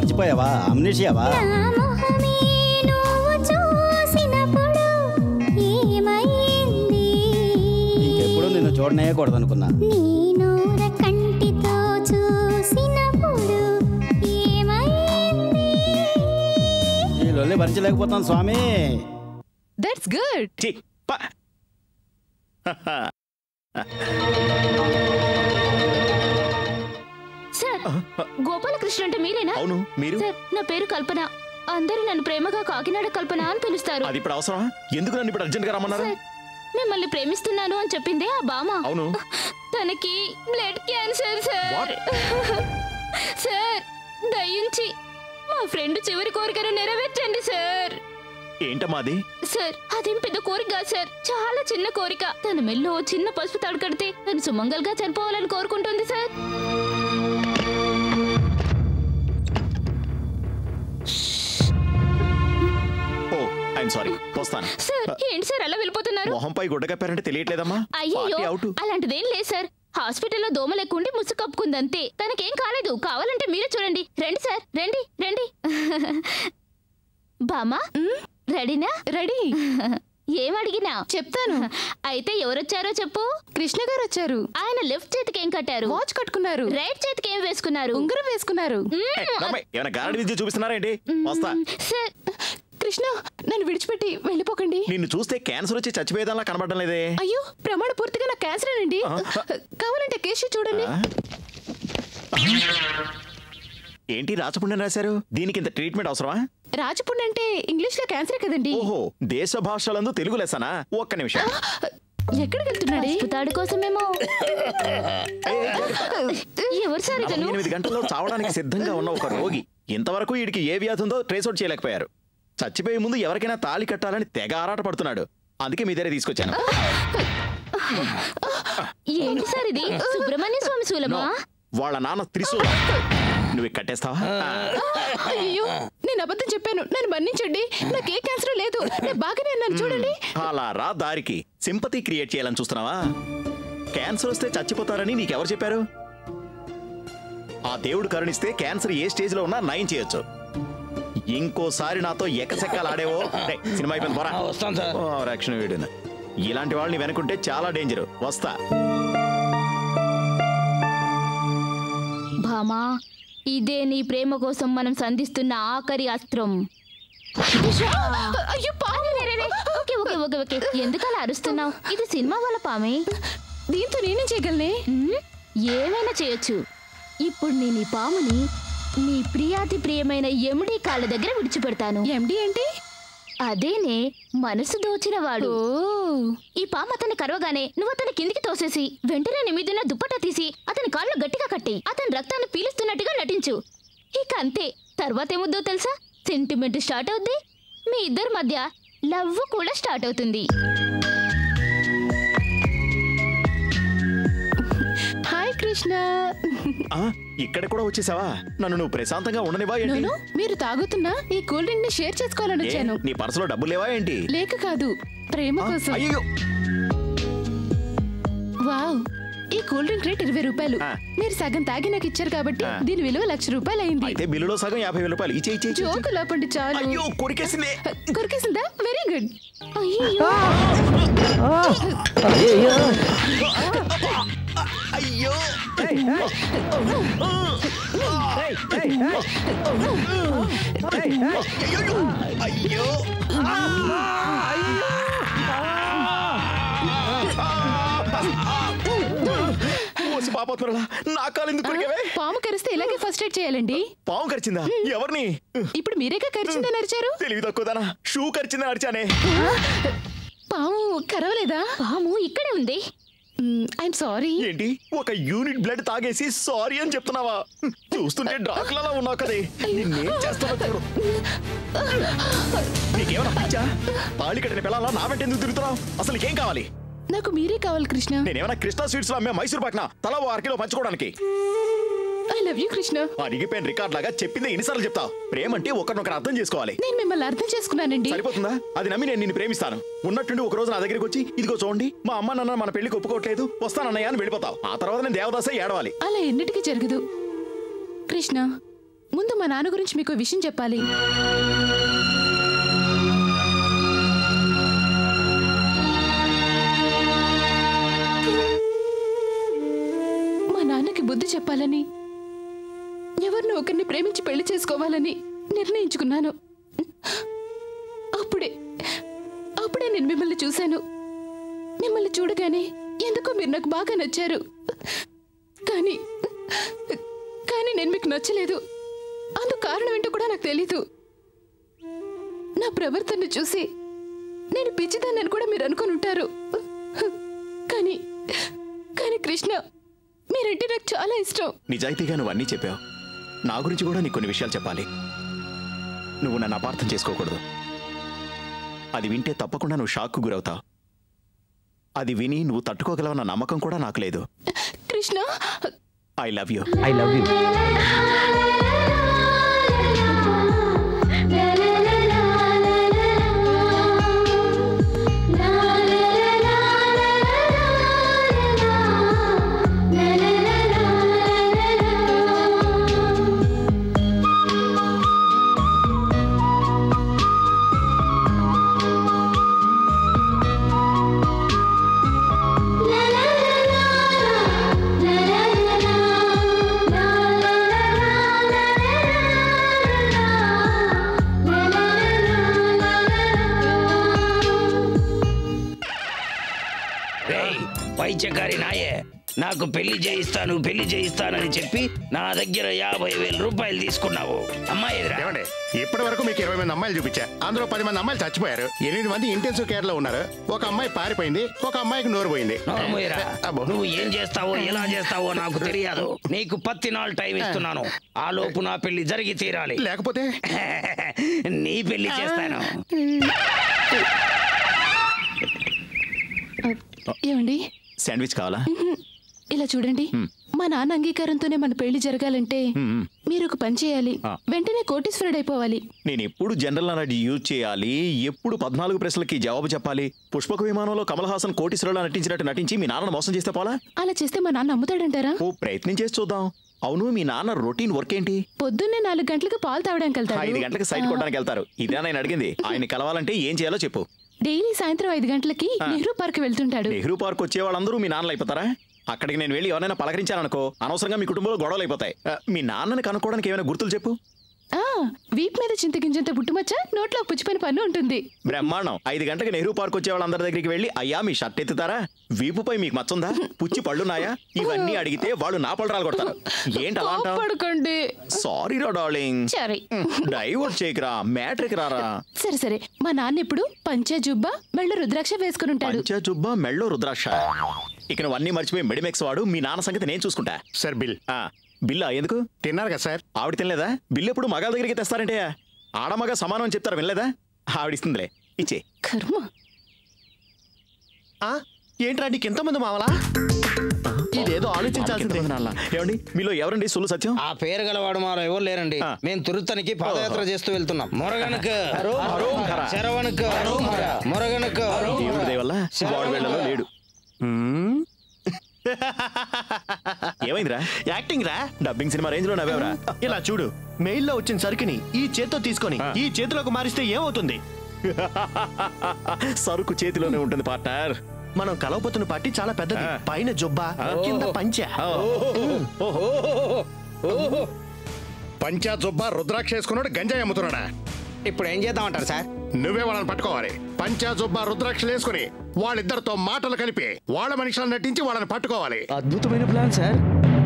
మర్చిపోయావా అమ్నేషియావా నా మొహమే నువ్వు చూసినప్పుడు ఏమైంది ఇంకెప్పుడు నిన్ను చూడనేయకూడదనుకున్నా నీ నూర కంటితో చూసినప్పుడు ఏమైంది ఈ లొల్లి భరించలేకపోతాను స్వామి దట్స్ గుడ్ ఛీ, పా. సార్ గోపాలకృష్ణ అంటే మీరేనా అవును మీరు సార్ నా పేరు కల్పన అందరూ నన్ను ప్రేమగా కాకినాడ కల్పన అని పిలుస్తారు అది ఇప్పుడు అవసరమా ఎందుకు నన్ను ఇప్పుడు అర్జెంట్ గా రమ్మన్నారు సార్ మిమ్మల్ని ప్రేమిస్తున్నాను అని చెప్పిందే ఆ బామ అవును తనకి blood cancer What? Sir sir దయించి మా ఫ్రెండ్ చివరి కోరికను నెరవేర్చండి సార్ ఏంటమ్మా అది సార్ అదేం పెద్ద కోరిక కాదు సార్ చాలా చిన్న కోరిక తన మెల్లో ఓ చిన్న పసుపు తాడు కడితే తను సుమంగల్గా చనిపోవాలని కోరుకుంటుంది సార్ ఓ ఐఎమ్ సారీ వస్తాను సార్ ఏంటి సార్ అలా వెళ్ళిపోతున్నారు మొహంపై గుడ్డ కప్పారంటే తెలియట్లేదమ్మా అయ్యో పార్టీ అవుట్ అలాంటిదేం లేదు సార్ హాస్పిటల్లో దోమలు ఎక్కుండి ముసు కప్పుకుందంతే తనకేం కాలేదు కావాలంటే మీరే చూడండి రండి సార్ రండి రండి బామా రెడీనా రెడీ ఏం అడిగినా చెప్తాను అయితే ఎవరొచ్చారో చెప్పు కృష్ణ గారు వచ్చారు ఆయన లెఫ్ట్ చేతికి ఏం కట్టారు వాచ్ కట్టుకున్నారు రైట్ చేతికి ఏం వేసుకున్నారు ఉంగరం వేసుకున్నారు మ్మ్. ఏమైనా గారడి విద్య చూపిస్తున్నారా ఏంటి వస్తా సార్ కృష్ణ నన్ను విడిచిపెట్టి వెళ్ళిపోకండి నిన్ను చూస్తే క్యాన్సర్ వచ్చి చచ్చిపోయేదాలా కనబడడం లేదే అయ్యో ప్రమాణ పూర్తిగా నాకు క్యాన్సర్ అండి కావాలంటే కేసు చూడండి ఏంటి రాచపుండని రాశారు దీనికి ఇంత ట్రీట్మెంట్ అవసరమా రాజపుండ్ అంటే ఇంగ్లీష్ లో క్యాన్సరే కదండి ఓహో దేశ భాషలందు తెలుగు లెసనా ఒక్క నిమిషం ఎక్కడికి వెళ్తున్నాడే పుతాడు కోసమేమో ఎవరు సార్ నలభై ఇతను ఎనిమిది గంటల్లో చావడానికి సిద్ధంగా ఉన్న ఒక రోగి ఇంతవరకు వీడికి ఏ వ్యాధి ఉందో ట్రేస్ అవుట్ చేయలేకపోయారు చచ్చిపోయే ముందు ఎవరికైనా తాళి కట్టాలని తెగ ఆరాట పడుతున్నాడు అందుకే మీ దగ్గర తీసుకొచ్చాను ఏంటి సార్ ఇది సుబ్రహ్మణ్య స్వామి శూలమా వాళ్ళ నాన్న త్రిశూల నువ్వు ఇక కట్టేస్తావా అయ్యో నేను అబద్ధం చెప్పాను నన్ను మన్నించండి నాకు ఏ క్యాన్సర్ లేదు నేను బాగానే ఉన్నాను చూడండి అలా రా దారికి సింపతి క్రియేట్ చేయాలని చూస్తున్నావా క్యాన్సర్ వస్తే చచ్చిపోతారని నీకెవరు చెప్పారు ఆ దేవుడు కరుణిస్తే క్యాన్సర్ ఏ స్టేజ్ లో ఉన్నా నయం చేయొచ్చు ఇంకోసారి నాతో ఎకసెక్కలు ఆడేవో రేయ్, సినిమా అయిపోయింది పోరా వస్తాను సార్ ఓ, రక్షణ వీడును ఇలాంటి వాళ్ళని వెనుకుంటే చాలా డేంజర్ వస్తా భామా ఇదే నీ ప్రేమ కోసం మనం సంధిస్తున్న ఆఖరి అస్త్రం అయ్యో పాము రే, రే, రే. ఓకే ఓకే ఓకే ఓకే ఎందుకు అలా అరుస్తున్నావు ఇది సినిమా వాళ్ళ పామే దీంతో నేనేం చేయగలనే ఉమ్, ఏమైనా చేయొచ్చు ఇప్పుడు నేను ఈ పాముని నీ ప్రియాతి ప్రియమైన ఎముడి కాళ్ళ దగ్గర విడిచిపెడతాను ఎండి ఏంటి అదేనే మనసు దోచిన వాడు ఓ ఈ పాము అతన్ని కరవగానే నువ్వు అతని కిందికి తోసేసి వెంటనే నీ మీదున్న దుప్పట తీసి అతని కాళ్ళు గట్టిగా కట్టి అతని రక్తాన్ని పీలుస్తున్నట్టుగా నటించు ఇక అంతే తర్వాత ఏముద్దో తెలుసా సెంటిమెంట్ స్టార్ట్ అవుద్ది మీ ఇద్దరి మధ్య లవ్ కూడా స్టార్ట్ అవుతుంది హాయ్ కృష్ణ ఆ, ఇక్కడ కూడా వచ్చేసావా నన్ను నువ్వు ప్రశాంతంగా ఉండనివా ఏంటి నోను మీరు తాగుతున్నా ఈ కూల్ డ్రింక్ ని షేర్ చేసుకోవాలని ఏ, వచ్చాను నీ పర్సులో డబ్బులు లేవా ఏంటి లేక కాదు ప్రేమ ఆ, కోసం అయ్యో వావ్ ఈ కూల్ డ్రింక్ రేట్ ఇరవై రూపాయలు ఆ. మీరు సగం తాగి నాకు ఇచ్చారు కాబట్టి ఆ. దీని విలువ లక్ష రూపాయలు అయింది అయితే బిల్లులో సగం యాభై వేల రూపాయలు ఇచ్చే ఇచ్చే జోకు లోపండి చాలు అయ్యో కొరికేసిందే కొరికేసిందా వెరీ గుడ్ అయ్యో అయ్యో అయ్యో ఓసి పాపత్మరలా నా కాలు ఎందుకు కొరికావే పాము కరిస్తే ఇలాగే ఫస్ట్ ఎయిడ్ చేయాలండి పాము కరిచిందా ఎవరిని ఇప్పుడు మీరేగా కరిచిందని అరిచారు తెలివి తక్కువదానా షూ కరిచిందని అరిచానే పాము కరవలేదా పాము ఇక్కడే ఉంది ఐఎమ్ సారీ ఏంటి ఒక యూనిట్ బ్లడ్ తాగేసి సారీ అని చెప్తున్నావా చూస్తుంటే డాక్లలా ఉన్నావు కదే నిన్నేం చేస్తానో చూడు నీకేమైనా పిచ్చా తాళి కట్టిన పిల్లలా నా వెంట ఎందుకు తిరుగుతున్నావు అసలు నీకేం కావాలి నాకు మీరే కావాలి కృష్ణ నేనేమైనా కృష్ణా స్వీట్స్ లో అమ్మే మైసూర్ పాక్న తల ఓ అరకిలో పంచుకోవడానికి ఐ లవ్ యూ కృష్ణ అరిగిపోయిన రికార్డ్ లాగా చెప్పింది ఎన్నిసార్లు చెప్తావు ప్రేమ అంటే ఒకరినొకరు అర్థం చేసుకోవాలి నేను మిమ్మల్ని అర్థం చేసుకున్నానండి సరిపోతుందా అది నమ్మి నేను నిన్ను ప్రేమిస్తాను ఉన్నట్టుండి ఒక రోజు నా దగ్గరికి వచ్చి ఇదిగో చూడండి మా అమ్మ నాన్న మన పెళ్లికి ఒప్పుకోవట్లేదు వస్తానన్నయ్య అని వెళ్ళిపోతావు ఆ తర్వాత నేను దేవదాసే ఏడవాలి అలా ఎన్నిటికీ జరగదు కృష్ణ ముందు మా నాన్న గురించి మీకు విషయం చెప్పాలి మా నాన్నకి బుద్ధి చెప్పాలని ఎవరినో ఒకరిని ప్రేమించి పెళ్లి చేసుకోవాలని నిర్ణయించుకున్నాను అప్పుడే అప్పుడే నేను మిమ్మల్ని చూశాను మిమ్మల్ని చూడగానే ఎందుకో మీరు నాకు బాగా నచ్చారు కానీ కానీ నేను మీకు నచ్చలేదు అందుకు కారణం ఏంటో కూడా నాకు తెలీదు నా ప్రవర్తన చూసి నేను పిచ్చిదాన్ని కూడా మీరు అనుకుని ఉంటారు కానీ కానీ కృష్ణ మీరంటే నాకు చాలా ఇష్టం నిజాయితీగా నువ్వు అన్నీ చెప్పావు నా గురించి కూడా నీకు కొన్ని విషయాలు చెప్పాలి నువ్వు నన్ను అపార్థం చేసుకోకూడదు అది వింటే తప్పకుండా నువ్వు షాక్కు గురవుతావు అది విని నువ్వు తట్టుకోగలవన్న నమ్మకం కూడా నాకు లేదు Krishna I love you I love you రేయ్ పైచకారి నాయే నాకు పెళ్లి చేయిస్తాను పెళ్లి చేయిస్తానని చెప్పి నా దగ్గర యాభై వేల రూపాయలు తీసుకున్నావు అమ్మాయి ఎదురా ఏమండి ఇప్పటి వరకు మీకు ఇరవై మంది అమ్మాయిలు చూపించా అందులో పది మంది అమ్మాయిలు చచ్చిపోయారు ఎనిమిది మంది ఇంటెన్సివ్ కేర్ లో ఉన్నారు ఒక అమ్మాయి పారిపోయింది ఒక అమ్మాయికి నోరు పోయింది నోర్మోయరా, అబ్బో. నువ్వు ఏం చేస్తావో ఎలా చేస్తావో నాకు తెలియదు నీకు పత్తి నాள் టైం ఇస్తున్నాను ఆ లోపు నా పెళ్లి జరిగి తీరాలి లేకపోతే నీ పెళ్లి చేస్తాను ఏమండి శాండ్విచ్ కావాలా ఇలా చూడండి మా నాన్న అంగీకారంతోనే మన పెళ్లి జరగాలంటే మ్మ్. మీరు ఒక పని చేయాలి ఆ. వెంటనే కోటీశ్వరుడు అయిపోవాలి నేను ఎప్పుడు జనరల్ నాలెడ్జ్ యూజ్ చేయాలి ఎప్పుడు పద్నాలుగు ప్రశ్నలకి జవాబు చెప్పాలి పుష్పక విమానంలో కమల్ హాసన్ కోటీశ్వరులా నటించినట్టు నటించి మీ నాన్నను మోసం చేస్తే పోలా అలా చేస్తే మా నాన్న నమ్ముతాడంటారా ఓ ప్రయత్నం చేసి చూద్దాం అవును మీ నాన్న రొటీన్ వర్క్ ఏంటి పొద్దున్నే నాలుగు గంటలకు పాలు తాగడానికి ఐదు వెళ్తాడు గంటలకు సైట్ కొట్టడానికి వెళ్తారు ఇదే నేను అడిగింది ఆయన కలవాలంటే ఏం చేయాలో చెప్పు డైలీ సాయంత్రం ఐదు గంటలకి నెహ్రూ పార్క్ వెళ్తుంటాడు నెహ్రూ పార్క్ వచ్చే వాళ్ళందరూ మీ నాన్నలు అయిపోతారా అక్కడికి నేను వెళ్ళి ఎవరైనా పలకరించాననుకో అనవసరంగా మీ కుటుంబంలో గొడవలు అయిపోతాయి ఆ, మీ నాన్నని కనుక్కోవడానికి ఏమైనా గుర్తులు చెప్పు ఆ వీప్ మీద చింతగింజంత పుట్టుమచ్చ నోట్లో పుచ్చిపోయిన పన్ను ఉంటుంది బ్రహ్మాండం ఐదు గంటలకు నెహ్రూ పార్క్ వచ్చే వాళ్ళందరి దగ్గరికి వెళ్ళి అయ్యా మీ షర్ట్ ఎత్తుతారా వీపుపై మీకు మచ్చుందా పుచ్చి పళ్ళున్నాయా ఇవన్నీ అడిగితే వాళ్ళు నా పళ్ళు కొడతారు ఏంటి అలా అంటావ్? పడుకోండి సారీ రా డార్లింగ్ సరే డైవర్ట్ చేయకురా మ్యాట్రిక్ రారా సరే సరే మా నాన్న ఇప్పుడు పంచే జుబ్బా మెళ్ళ రుద్రాక్ష వేసుకుని ఉంటాడు పంచ జుబ్బా మెళ్ళో రుద్రాక్ష ఇక నువ్వు అన్ని మర్చిపోయి మెడిమెక్స్ వాడు మీ నాన్న సంగతి నేను చూసుకుంటా సార్ బిల్ ఆ, బిల్లా ఎందుకు తిన్నారు కదా సార్ ఆవిడ తినలేదా బిల్లు ఎప్పుడు మగాళ్ళ దగ్గరికి తెస్తారంటే ఆడమగ సమానం అని చెప్తారు వినలేదా ఆవిడ ఇస్తుందిలే ఇచ్చే కర్మ ఏంట్రా నీకు ఎంతమంది మావలా ఇదేదో ఆలోచించాల్సిందే ఏమండి మీలో ఎవరండి సుల్లు సత్యం ఆ పేరు గలవాడు మాలో ఎవరు లేరండి ఆ. మేము తిరుత్తనికి పాదయాత్ర చేస్తూ వెళ్తున్నాం మురగనకు హరోహర. శరవణకు మురగనకు దేవుడి దయ వల్ల వాడు వెళ్ళలో లేడు ఏమైందిరా యాక్టింగ్ రా డబ్బింగ్ సినిమా రేంజ్ లో నవ్వేవరా ఇలా చూడు మెయిల్లో వచ్చిన సరుకుని ఈ చేత్తో తీసుకొని ఈ చేతిలోకి మారిస్తే ఏమవుతుంది సరుకు చేతిలోనే ఉంటుంది పార్ట్నర్ మనం కలవపోతున్న పార్టీ చాలా పెద్దది ఆ. పైన జొబ్బా కింద పంచ పంచా జొబ్బా రుద్రాక్ష వేసుకున్నాడు గంజాయి అమ్ముతున్నాడా ఇప్పుడు ఏం చేద్దామంటారు సార్ నువ్వే వాళ్ళని పట్టుకోవాలి పంచా జొబ్బా రుద్రాక్షలు వేసుకుని వాళ్ళిద్దరితో మాటలు కలిపి వాళ్ళ మనుషులను నటించి వాళ్ళని పట్టుకోవాలి అద్భుతమైన ప్లాన్ సార్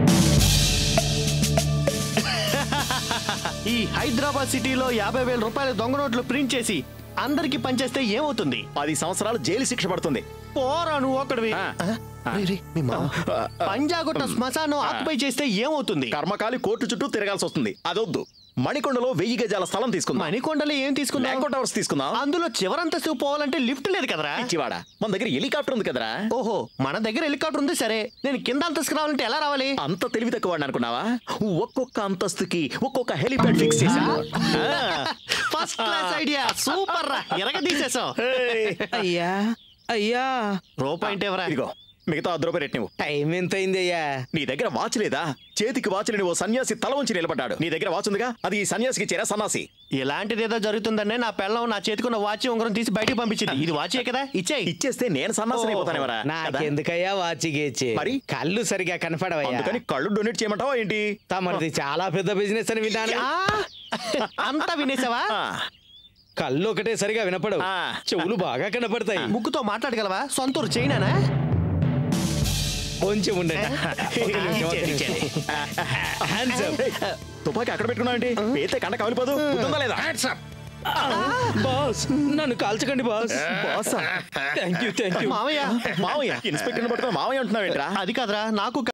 ఈ హైదరాబాద్ సిటీలో యాభై వేల రూపాయల దొంగ నోట్లు ప్రింట్ చేసి అందరికి పనిచేస్తే ఏమవుతుంది పది సంవత్సరాలు జైలు శిక్ష పడుతుంది పోరా నువ్వు ఒక్కడివి ఆ. పంజాగుట్ట శ్మశానం ఆక్యుపై చేస్తే ఏమవుతుంది కర్మకాలి కోర్టు చుట్టూ తిరగాల్సి వస్తుంది అదొద్దు మణికొండలో వెయ్యి గజాల స్థలం తీసుకుందాం మణికొండలో ఏం తీసుకున్నావు లేకపోతే టవర్స్ తీసుకుందాం అందులో చివరంతస్తు పోవాలంటే లిఫ్ట్ లేదు కదరా పిచ్చివాడ మన దగ్గర హెలికాప్టర్ ఉంది కదరా ఓహో మన దగ్గర హెలికాప్టర్ ఉంది సరే నేను కింద అంతస్తుకు రావాలంటే ఎలా రావాలి అంత తెలివి తక్కువ వాడిని అనుకున్నావా ఒక్కొక్క అంతస్తుకి ఒక్కొక్క హెలిప్యాడ్ ఫిక్స్ చేశాను ఫస్ట్ క్లాస్ ఐడియా సూపర్ రా ఎరగ తీసేసావు అయ్యా అయ్యా రూపాయి అంటే ఎవరా ఇదిగో మిగతా అర్ధ రూపాయలు ఎట్టినవు టైం ఎంత అయింది అయ్యా నీ దగ్గర వాచ్ లేదా చేతికి వాచ్ లేని ఓ సన్యాసి తల ఉంచి నిలబడ్డాడు నీ దగ్గర వాచ్ ఉందిగా అది ఈ సన్యాసికి చేరా సన్నాసి ఇలాంటిది ఏదో జరుగుతుందనే నా పెళ్ళం నా చేతికున్న వాచ్ ఉంగరం తీసి బయటికి పంపించింది ఇది వాచే కదా ఇచ్చేయి ఇచ్చేస్తే నేను సన్నాసి అయిపోతానేవరా నాకెందుకయ్యా వాచి గేచి మరి? కళ్ళు సరిగా కనపడవయ్యా అందుకని కళ్ళు డొనేట్ చేయమంటావా ఏంటి తమరిది చాలా పెద్ద బిజినెస్ అని విన్నాను ఆ! అంతా వినేసావా ఆ, కళ్ళు ఒకటే సరిగా వినపడవు ఆ. చెవులు బాగా కనపడతాయి ముక్కుతో మాట్లాడగలవా సొంతూరు చైనానా కొంచెం ఉండండి ఒక నిమిషం, ఒక ఇచ్చేది, నిమిషం. ఇచ్చేది. Hands up. ఏయ్, తుపాకీ అక్కడ పెట్టుకున్నావు ఏంటి పేతే కండ కవలిపోదు గుర్తుందా లేదా బాస్ నన్ను కాల్చకండి బాస్ బాసా థ్యాంక్ యూ థ్యాంక్ యూ మావయ్య మావయ్య ఇన్స్పెక్టర్ పడుతున్నా మావయ్య అంటున్నావు ఏంట్రా అది కాదురా నాకు